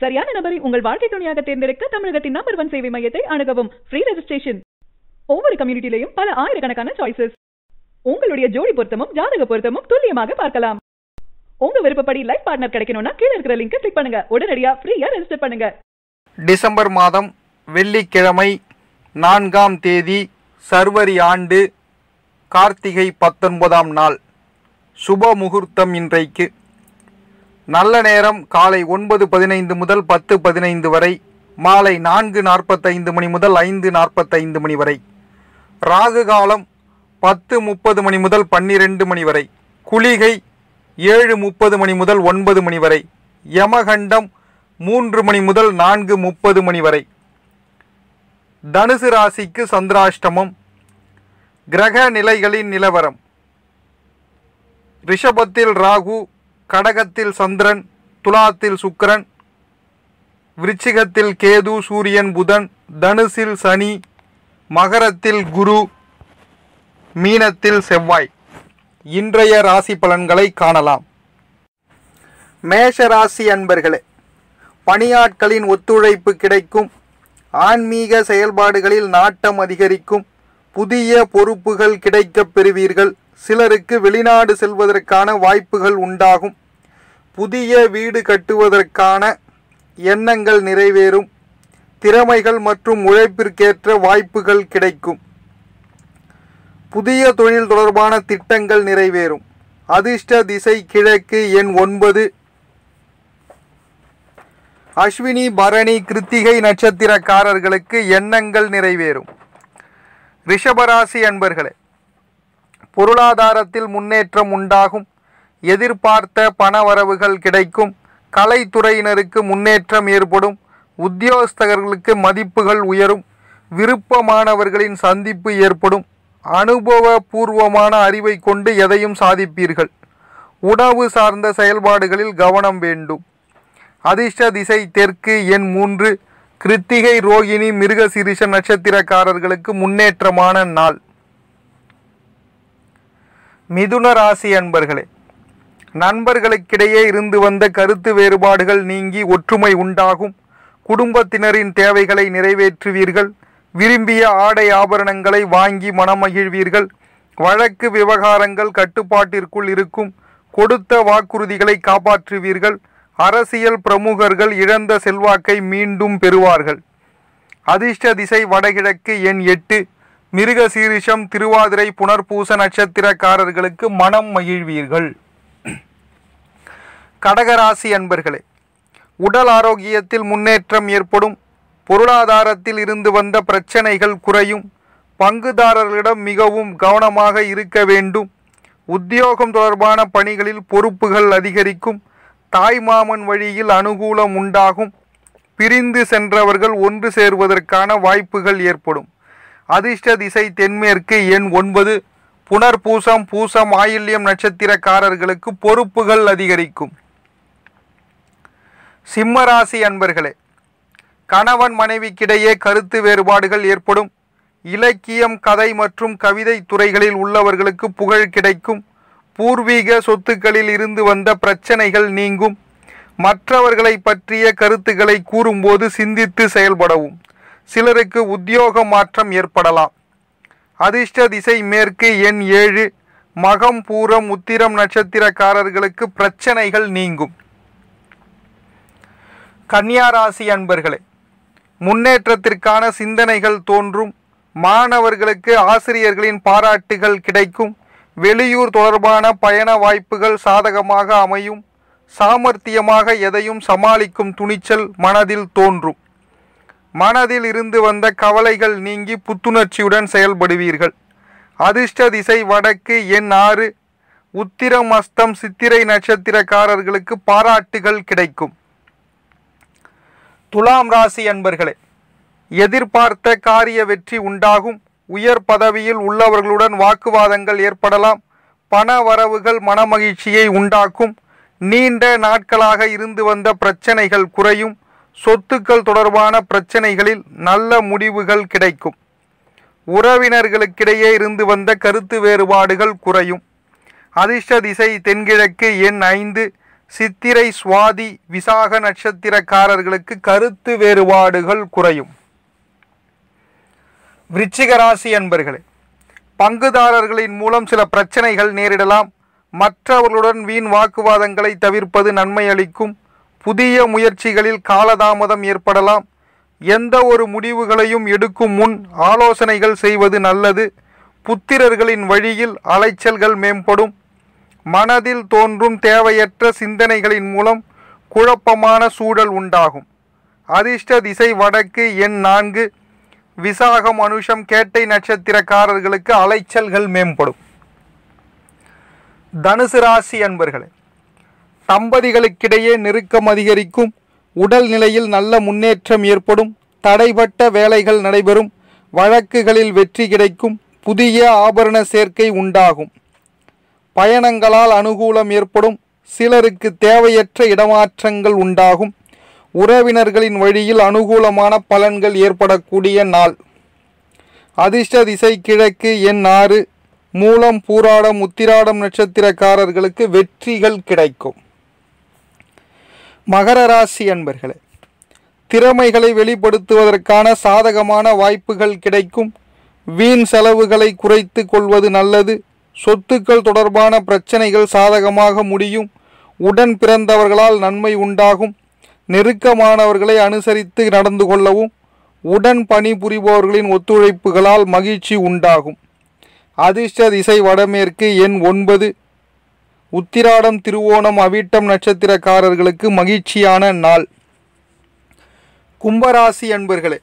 சரியான நபரை உங்கள் வாழ்க்கை துணையாக தேர்ந்தெடுக்க தமிழகத்தின் நம்பர் ஒன் சேவை மையத்தை அணுகவும் ஃப்ரீ ரெஜிஸ்ட்ரேஷன் ஒவ்வொரு கம்யூனிட்டிலையும் பல ஆயிரக்கணக்கான சாய்ஸஸ் உங்களுடைய ஜோடி பொருத்தமும் ஜாதக பொருத்தமும் துல்லியமாக பார்க்கலாம் உங்க விருப்பப்படி லைஃப் பார்ட்னர் கிடைக்கணும்னா கீழ இருக்கிற லிங்கை கிளிக் பண்ணுங்க உடனடியா ஃப்ரீயா ரெஜிஸ்டர் பண்ணுங்க டிசம்பர் மாதம் வெள்ளிக்கிழமை நான்காம் தேதி சர்வரி ஆண்டு கார்த்திகை பத்தொன்பதாம் நாள் சுப முகூர்த்தம் இன்றைக்கு நல்ல நேரம் காலை ஒன்பது பதினைந்து முதல் பத்து பதினைந்து வரை மாலை நான்கு நாற்பத்தைந்து மணி முதல் ஐந்து நாற்பத்தைந்து மணி வரை ராகு காலம் பத்து முப்பது மணி முதல் பன்னிரெண்டு மணி வரை குளிகை ஏழு முப்பது மணி முதல் ஒன்பது மணி வரை யமகண்டம் மூன்று மணி முதல் நான்கு முப்பது மணி வரை தனுசு ராசிக்கு சந்திராஷ்டமம் கிரக நிலைகளின் நிலவரம் ரிஷபத்தில் ராகு கடகத்தில் சந்திரன் துலாத்தில் சுக்கிரன் விருச்சிகத்தில் கேது சூரியன் புதன் தனுசில் சனி மகரத்தில் குரு மீனத்தில் செவ்வாய் இன்றைய ராசி பலன்களை காணலாம் மேஷ ராசி அன்பர்களே பணியாட்களின் ஒத்துழைப்பு கிடைக்கும் ஆன்மீக செயல்பாடுகளில் நாட்டம் அதிகரிக்கும் புதிய பொறுப்புகள் கிடைக்கப் பெறுவீர்கள் சிலருக்கு வெளிநாடு செல்வதற்கான வாய்ப்புகள் உண்டாகும் புதிய வீடு கட்டுவதற்கான எண்ணங்கள் நிறைவேறும் திறமைகள் மற்றும் உழைப்பிற்கேற்ற வாய்ப்புகள் கிடைக்கும் புதிய தொழில் தொடர்பான திட்டங்கள் நிறைவேறும் அதிர்ஷ்ட திசை கிழக்கு எண் ஒன்பது அஸ்வினி பரணி கிருத்திகை நட்சத்திரக்காரர்களுக்கு எண்ணங்கள் நிறைவேறும் ரிஷபராசி அன்பர்களே பொருளாதாரத்தில் முன்னேற்றம் உண்டாகும் எதிர்பார்த்த பணவரவுகள் கிடைக்கும் கலைத்துறையினருக்கு முன்னேற்றம் ஏற்படும் உத்தியோகஸ்தகர்களுக்கு மதிப்புகள் உயரும் விருப்பமானவர்களின் சந்திப்பு ஏற்படும் அனுபவபூர்வமான அறிவை கொண்டு எதையும் சாதிப்பீர்கள் உணவு சார்ந்த செயல்பாடுகளில் கவனம் வேண்டும் அதிர்ஷ்ட திசை தெற்கு எண் மூன்று கிருத்திகை ரோகிணி மிருகசிரிஷ நட்சத்திரக்காரர்களுக்கு முன்னேற்றமான நாள் மிதுன ராசி அன்பர்களே நண்பர்களுக்கிடையே இருந்து வந்த கருத்து வேறுபாடுகள் நீங்கி ஒற்றுமை உண்டாகும் குடும்பத்தினரின் தேவைகளை நிறைவேற்றுவீர்கள் விரும்பிய ஆடை ஆபரணங்களை வாங்கி மனமகிழ்வீர்கள் வழக்கு விவகாரங்கள் கட்டுப்பாட்டிற்குள் இருக்கும் கொடுத்த வாக்குறுதிகளை காப்பாற்றுவீர்கள் அரசியல் பிரமுகர்கள் இழந்த செல்வாக்கை மீண்டும் பெறுவார்கள் அதிர்ஷ்ட திசை வடகிழக்கு எண் எட்டு மிருக சீரிஷம் திருவாதிரை புனர்பூச நட்சத்திரக்காரர்களுக்கு மனம் மகிழ்வீர்கள் கடகராசி அன்பர்களே உடல் ஆரோக்கியத்தில் முன்னேற்றம் ஏற்படும் பொருளாதாரத்தில் இருந்து வந்த பிரச்சனைகள் குறையும் பங்குதாரர்களிடம் மிகவும் கவனமாக இருக்க வேண்டும் உத்தியோகம் தொடர்பான பணிகளில் பொறுப்புகள் அதிகரிக்கும் தாய்மாமன் வழியில் அனுகூலம் உண்டாகும் பிரிந்து சென்றவர்கள் ஒன்று சேர்வதற்கான வாய்ப்புகள் ஏற்படும் அதிர்ஷ்ட திசை தென்மேற்கு எண் ஒன்பது புனர்பூசம் பூசம் ஆயில்யம் நட்சத்திரக்காரர்களுக்கு பொறுப்புகள் அதிகரிக்கும் சிம்மராசி அன்பர்களே கணவன் மனைவிக்கிடையே கருத்து வேறுபாடுகள் ஏற்படும் இலக்கியம் கதை மற்றும் கவிதை துறைகளில் உள்ளவர்களுக்கு புகழ் கிடைக்கும் பூர்வீக சொத்துக்களில் இருந்து வந்த பிரச்சனைகள் நீங்கும் மற்றவர்களை பற்றிய கருத்துக்களை கூறும்போது சிந்தித்து செயல்படவும் சிலருக்கு உத்தியோக மாற்றம் ஏற்படலாம் அதிர்ஷ்ட திசை மேற்கு எண் ஏழு மகம் பூரம் உத்திரம் நட்சத்திரக்காரர்களுக்கு பிரச்சனைகள் நீங்கும் கன்னியாராசி அன்பர்களே முன்னேற்றத்திற்கான சிந்தனைகள் தோன்றும் மாணவர்களுக்கு ஆசிரியர்களின் பாராட்டுகள் கிடைக்கும் வெளியூர் தொடர்பான பயண வாய்ப்புகள் சாதகமாக அமையும் சாமர்த்தியமாக எதையும் சமாளிக்கும் துணிச்சல் மனதில் தோன்றும் மனதில் இருந்து வந்த கவலைகள் நீங்கி புத்துணர்ச்சியுடன் செயல்படுவீர்கள் அதிர்ஷ்ட திசை வடக்கு எண் ஆறு உத்திரம் அஸ்தம் சித்திரை நட்சத்திரக்காரர்களுக்கு பாராட்டுகள் கிடைக்கும் துலாம் ராசி அன்பர்களே எதிர்பார்த்த காரிய வெற்றி உண்டாகும் உயர் பதவியில் உள்ளவர்களுடன் வாக்குவாதங்கள் ஏற்படலாம் பண வரவுகள் மனமகிழ்ச்சியை உண்டாக்கும் நீண்ட நாட்களாக இருந்து வந்த பிரச்சனைகள் குறையும் சொத்துக்கள் தொடர்பான பிரச்சனைகளில் நல்ல முடிவுகள் கிடைக்கும் உறவினர்களுக்கிடையே இருந்து வந்த கருத்து வேறுபாடுகள் குறையும் அதிர்ஷ்ட திசை தென்கிழக்கு எண் ஐந்து சித்திரை சுவாதி விசாக நட்சத்திரக்காரர்களுக்கு கருத்து வேறுபாடுகள் குறையும் விருச்சிக ராசி அன்பர்களே பங்குதாரர்களின் மூலம் சில பிரச்சனைகள் நேரிடலாம் மற்றவர்களுடன் வீண் வாக்குவாதங்களை தவிர்ப்பது நன்மை அளிக்கும் புதிய முயற்சிகளில் காலதாமதம் ஏற்படலாம் எந்த ஒரு முடிவுகளையும் எடுக்கும் முன் ஆலோசனைகள் செய்வது நல்லது புத்திரர்களின் வழியில் அலைச்சல்கள் மேம்படும் மனதில் தோன்றும் தேவையற்ற சிந்தனைகளின் மூலம் குழப்பமான சூழல் உண்டாகும் அதிர்ஷ்ட திசை வடக்கு எண் நான்கு விசாகம் அனுஷம் கேட்டை நட்சத்திரக்காரர்களுக்கு அலைச்சல்கள் மேம்படும் தனுசு ராசி அன்பர்களே தம்பதிகளுக்கிடையே நெருக்கம் அதிகரிக்கும் உடல் நிலையில் நல்ல முன்னேற்றம் ஏற்படும் தடைப்பட்ட வேலைகள் நடைபெறும் வழக்குகளில் வெற்றி கிடைக்கும் புதிய ஆபரண சேர்க்கை உண்டாகும் பயணங்களால் அனுகூலம் ஏற்படும் சிலருக்கு தேவையற்ற இடமாற்றங்கள் உண்டாகும் உறவினர்களின் வழியில் அனுகூலமான பலன்கள் ஏற்படக்கூடிய நாள் அதிர்ஷ்ட திசை கிழக்கு எண் ஆறு மூலம் பூராடம் உத்திராடம் நட்சத்திரக்காரர்களுக்கு வெற்றிகள் கிடைக்கும் மகர ராசி அன்பர்களே திறமைகளை வெளிப்படுத்துவதற்கான சாதகமான வாய்ப்புகள் கிடைக்கும் வீண் செலவுகளை குறைத்து கொள்வது நல்லது சொத்துக்கள் தொடர்பான பிரச்சனைகள் சாதகமாக முடியும் உடன் பிறந்தவர்களால் நன்மை உண்டாகும் நெருக்கமானவர்களை அனுசரித்து நடந்து கொள்ளவும் உடன் பணிபுரிபவர்களின் ஒத்துழைப்புகளால் மகிழ்ச்சி உண்டாகும் அதிர்ஷ்ட திசை வடமேற்கு எண் ஒன்பது உத்திராடம் திருவோணம் அவிட்டம் நட்சத்திரக்காரர்களுக்கு மகிழ்ச்சியான நாள் கும்பராசி அன்பர்களே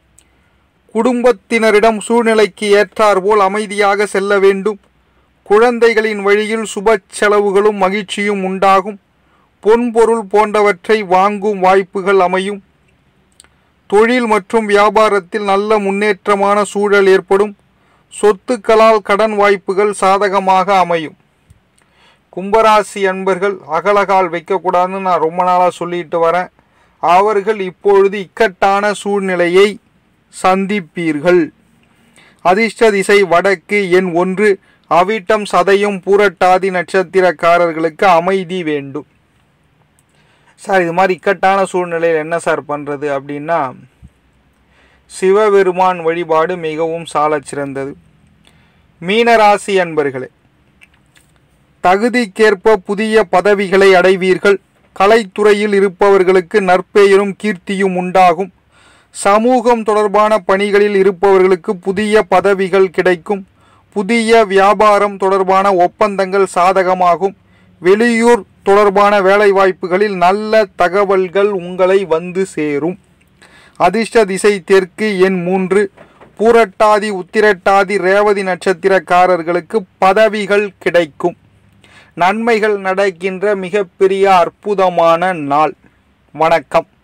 குடும்பத்தினரிடம் சூழ்நிலைக்கு ஏற்றாற்போல் அமைதியாக செல்ல வேண்டும் குழந்தைகளின் வழியில் சுப செலவுகளும் மகிழ்ச்சியும் உண்டாகும் பொன்பொருள் போன்றவற்றை வாங்கும் வாய்ப்புகள் அமையும் தொழில் மற்றும் வியாபாரத்தில் நல்ல முன்னேற்றமான சூழல் ஏற்படும் சொத்துக்களால் கடன் வாய்ப்புகள் சாதகமாக அமையும் கும்பராசி அன்பர்கள் அகலகால் வைக்கக்கூடாதுன்னு நான் ரொம்ப நாளாக சொல்லிட்டு வரேன் அவர்கள் இப்பொழுது இக்கட்டான சூழ்நிலையை சந்திப்பீர்கள் அதிர்ஷ்ட திசை வடக்கு எண் ஒன்று அவிட்டம் சதையும் பூரட்டாதி நட்சத்திரக்காரர்களுக்கு அமைதி வேண்டும் சார் இது மாதிரி இக்கட்டான சூழ்நிலையில் என்ன சார் பண்ணுறது அப்படின்னா சிவபெருமான் வழிபாடு மிகவும் சாலச் சிறந்தது மீனராசி அன்பர்களே தகுதிக்கேற்ப புதிய பதவிகளை அடைவீர்கள் கலைத்துறையில் இருப்பவர்களுக்கு நற்பெயரும் கீர்த்தியும் உண்டாகும் சமூகம் தொடர்பான பணிகளில் இருப்பவர்களுக்கு புதிய பதவிகள் கிடைக்கும் புதிய வியாபாரம் தொடர்பான ஒப்பந்தங்கள் சாதகமாகும் வெளியூர் தொடர்பான வேலைவாய்ப்புகளில் நல்ல தகவல்கள் உங்களை வந்து சேரும் அதிர்ஷ்ட திசை தெற்கு எண் மூன்று பூரட்டாதி உத்திரட்டாதி ரேவதி நட்சத்திரக்காரர்களுக்கு பதவிகள் கிடைக்கும் நன்மைகள் நடக்கின்ற மிகப்பெரிய அற்புதமான நாள் வணக்கம்